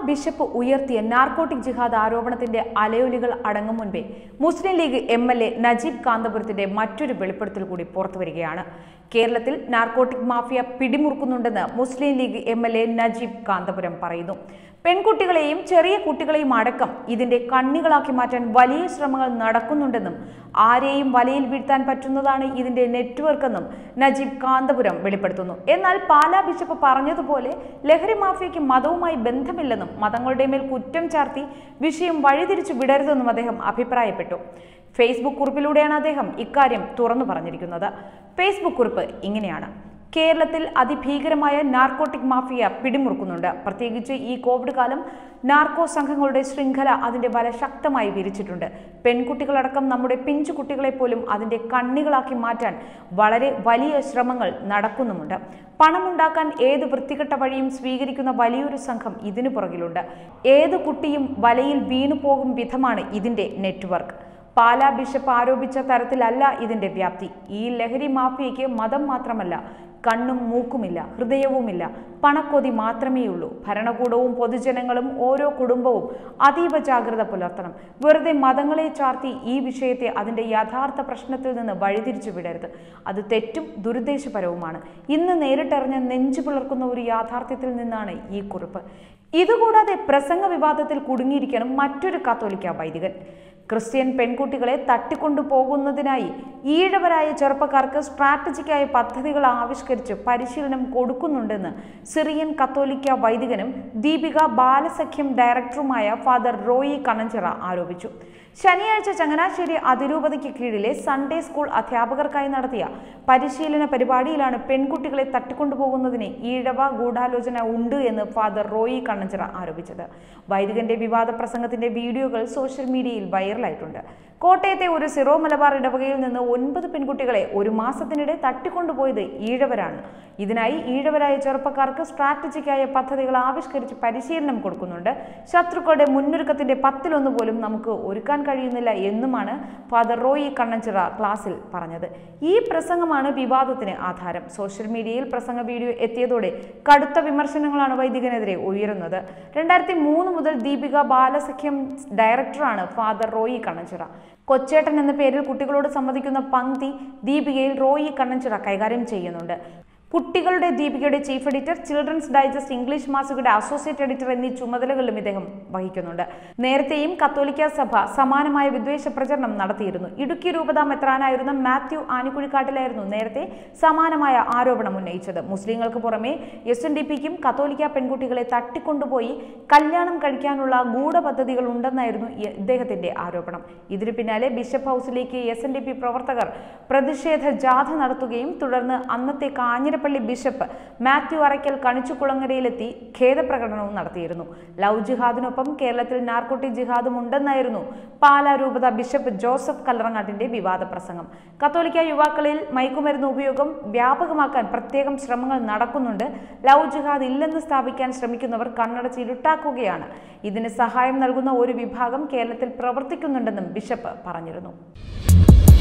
bishop ഉയർത്തിയ narcotic ജിഹാദ് ആരോപണത്തിന്റെ അലയൊലികൾ അടങ്ങും മുൻപേ Muslim League M L A Najeeb കാന്തപുരത്തിന്റെ മറ്റൊരു വെളിപ്പെടുത്തൽ കൂടി പുറത്തുവരികയാണ് കേരളത്തിൽ നാർക്കോട്ടിക് മാഫിയ പിടിമുറുക്കുന്നുണ്ടെന്ന് Muslim League M L A Najeeb Kanthapuram പറയുന്നു പെൺകുട്ടികളെയും ചെറിയ കുട്ടികളെയും അടക്കം ഇതിന്റെ കണ്ണികളാക്കി മാറ്റാൻ വലിയ ശ്രമങ്ങൾ നടക്കുന്നുണ്ടെന്നും ആരെയും വലയിൽ വീഴ്ത്താൻ പറ്റുന്നതാണ് ഇതിന്റെ നെറ്റ്വർക്ക് എന്നും നജീബ് കാന്തപുരം വെളിപ്പെടുത്തുന്നു എന്നാൽ പാലാ ബിഷപ്പ് പറഞ്ഞതുപോലെ ലഹരി മാഫിയയ്ക്ക് മതവുമായി ബന്ധമില്ലെന്നും മതങ്ങളുടെ മേൽ കുറ്റം ചാർത്തി വിഷയം വഴിതിരിച്ചു വിടരുതെന്നും അദ്ദേഹം അഭിപ്രായപ്പെട്ടു ഫേസ്ബുക്ക് കുറിപ്പിലൂടെയാണ് അദ്ദേഹം ഇക്കാര്യം തുറന്നു പറഞ്ഞിരിക്കുന്നത് ഫേസ്ബുക്ക് കുറിപ്പ് ഇങ്ങനെയാണ് കേരളത്തിൽ അതിഭീകരമായ നാർക്കോട്ടിക് മാഫിയ പിടിമുറുക്കുന്നുണ്ട് പ്രത്യേകിച്ച് ഈ കോവിഡ് കാലം നാർക്കോ സംഘങ്ങളുടെ ശൃംഖല അതിന്റെ വല ശക്തമായി വിരിച്ചിട്ടുണ്ട് പെൺകുട്ടികളടക്കം നമ്മുടെ പിഞ്ചു കുട്ടികളെ പോലും അതിന്റെ കണ്ണികളാക്കി മാറ്റാൻ വളരെ വലിയ ശ്രമങ്ങൾ നടക്കുന്നുമുണ്ട് പണമുണ്ടാക്കാൻ ഏത് വൃത്തികെട്ട വഴിയും സ്വീകരിക്കുന്ന വലിയൊരു സംഘം ഇതിനു പുറകിലുണ്ട് ഏത് കുട്ടിയും വലയിൽ വീണു പോകും വിധമാണ് ഇതിന്റെ നെറ്റ്വർക്ക് പാലാ ബിഷപ്പ് ആരോപിച്ച തരത്തിലല്ല ഇതിന്റെ വ്യാപ്തി ഈ ലഹരി മാഫിയയ്ക്ക് മതം മാത്രമല്ല കണ്ണും മൂക്കുമില്ല ഹൃദയവുമില്ല പണക്കൊതി മാത്രമേയുള്ളൂ ഭരണകൂടവും പൊതുജനങ്ങളും ഓരോ കുടുംബവും അതീവ ജാഗ്രത പുലർത്തണം വെറുതെ മതങ്ങളെ ചാർത്തി ഈ വിഷയത്തെ അതിന്റെ യഥാർത്ഥ പ്രശ്നത്തിൽ നിന്ന് വഴിതിരിച്ചു വിടരുത് അത് തെറ്റും ദുരുദ്ദേശപരവുമാണ് ഇന്ന് നേരിട്ടറിഞ്ഞ നെഞ്ചു പിളർക്കുന്ന ഒരു യാഥാർത്ഥ്യത്തിൽ നിന്നാണ് ഈ കുറിപ്പ് ഇതുകൂടാതെ പ്രസംഗ വിവാദത്തിൽ കുടുങ്ങിയിരിക്കണം മറ്റൊരു കത്തോലിക്ക വൈദികൻ ക്രിസ്ത്യൻ പെൺകുട്ടികളെ തട്ടിക്കൊണ്ടു പോകുന്നതിനായി ഈഴവരായ ചെറുപ്പക്കാർക്ക് സ്ട്രാറ്റജിക്കായ പദ്ധതികൾ ആവിഷ്കരിച്ച് പരിശീലനം കൊടുക്കുന്നുണ്ടെന്ന് സിറിയൻ കത്തോലിക്ക വൈദികനും ദീപിക ബാലസഖ്യം ഡയറക്ടറുമായ ഫാദർ റോയി കണഞ്ചിറ ആരോപിച്ചു ശനിയാഴ്ച ചങ്ങനാശ്ശേരി അതിരൂപതയ്ക്ക് കീഴിലെ സൺഡേ സ്കൂൾ അധ്യാപകർക്കായി നടത്തിയ പരിശീലന പരിപാടിയിലാണ് പെൺകുട്ടികളെ തട്ടിക്കൊണ്ടുപോകുന്നതിന് ഈഴവ ഗൂഢാലോചന ഉണ്ട് എന്ന് ഫാദർ റോയി കണ്ണഞ്ചിറ ആരോപിച്ചത് വൈദികന്റെ വിവാദ പ്രസംഗത്തിന്റെ വീഡിയോകൾ സോഷ്യൽ മീഡിയയിൽ വൈറലായിട്ടുണ്ട് കോട്ടയത്തെ ഒരു സിറോ മലബാർ ഇടവകയിൽ നിന്ന് ഒൻപത് പെൺകുട്ടികളെ ഒരു മാസത്തിനിടെ തട്ടിക്കൊണ്ടുപോയത് ഈഴവരാണ് ഇതിനായി ഈഴവരായ ചെറുപ്പക്കാർക്ക് സ്ട്രാറ്റജിക്കായ പദ്ധതികൾ ആവിഷ്കരിച്ച് പരിശീലനം കൊടുക്കുന്നുണ്ട് ശത്രുക്കളുടെ മുന്നൊരുക്കത്തിന്റെ പത്തിലൊന്ന് പോലും നമുക്ക് ഒരുക്കാൻ കഴിയുന്നില്ല എന്നുമാണ് ഫാദർ റോയി കണ്ണഞ്ചിറ ക്ലാസ്സിൽ പറഞ്ഞത് ഈ പ്രസംഗമാണ് വിവാദത്തിന് ആധാരം സോഷ്യൽ മീഡിയയിൽ പ്രസംഗ വീഡിയോ എത്തിയതോടെ കടുത്ത വിമർശനങ്ങളാണ് വൈദികനെതിരെ ഉയരുന്നത് രണ്ടായിരത്തി മൂന്ന് മുതൽ ദീപിക ബാലസഖ്യം ഡയറക്ടറാണ് ഫാദർ റോയി കണ്ണഞ്ചിറ കൊച്ചേട്ടൻ എന്ന പേരിൽ കുട്ടികളോട് സംവദിക്കുന്ന പങ്ക്തി ദീപികയിൽ റോയി കണ്ണഞ്ചിറ കൈകാര്യം ചെയ്യുന്നുണ്ട് കുട്ടികളുടെ ദീപികയുടെ chief editor children's digest English മാസികയുടെ അസോസിയേറ്റ് എഡിറ്റർ എന്നീ ചുമതലകളിലും ഇദ്ദേഹം വഹിക്കുന്നുണ്ട് നേരത്തെയും കത്തോലിക്ക സഭ സമാനമായ വിദ്വേഷ പ്രചരണം നടത്തിയിരുന്നു ഇടുക്കി രൂപത മെത്രാനായിരുന്ന മാത്യു ആനിക്കുഴിക്കാട്ടിലായിരുന്നു നേരത്തെ സമാനമായ ആരോപണം ഉന്നയിച്ചത് മുസ്ലിങ്ങൾക്ക് പുറമെ എസ് എൻ ഡി പിക്കും കത്തോലിക്ക പെൺകുട്ടികളെ തട്ടിക്കൊണ്ടുപോയി കല്യാണം കഴിക്കാനുള്ള ഗൂഢപദ്ധതികൾ ഉണ്ടെന്നായിരുന്നു ഇ- ഇദ്ദേഹത്തിന്റെ ആരോപണം ഇതിനു പിന്നാലെ ബിഷപ്പ് ഹൗസിലേക്ക് എസ് എൻ ഡി പി പ്രവർത്തകർ പ്രതിഷേധ ജാഥ നടത്തുകയും തുടർന്ന് അന്നത്തെ കാഞ്ഞിരപ്പള്ളി ബിഷപ്പ് മാത്യു അറയ്ക്കൽ കണിച്ചുകുളങ്ങരയിലെത്തി ഖേദപ്രകടനവും നടത്തിയിരുന്നു ലവ് ജിഹാദിനൊപ്പം കേരളത്തിൽ നാർക്കോട്ടിക് ജിഹാദും ഉണ്ടെന്നായിരുന്നു പാലാ രൂപത ബിഷപ്പ് ജോസഫ് കല്ലറങ്ങാട്ടിന്റെ വിവാദ പ്രസംഗം കത്തോലിക്ക യുവാക്കളിൽ മയക്കുമരുന്ന് ഉപയോഗം വ്യാപകമാക്കാൻ പ്രത്യേകം ശ്രമങ്ങൾ നടക്കുന്നുണ്ട് ലവ് ജിഹാദ് ഇല്ലെന്ന് സ്ഥാപിക്കാൻ ശ്രമിക്കുന്നവർ കണ്ണടച്ച് ഇരുട്ടാക്കുകയാണ് ഇതിന് സഹായം നൽകുന്ന ഒരു വിഭാഗം കേരളത്തിൽ പ്രവർത്തിക്കുന്നുണ്ടെന്നും ബിഷപ്പ് പറഞ്ഞിരുന്നു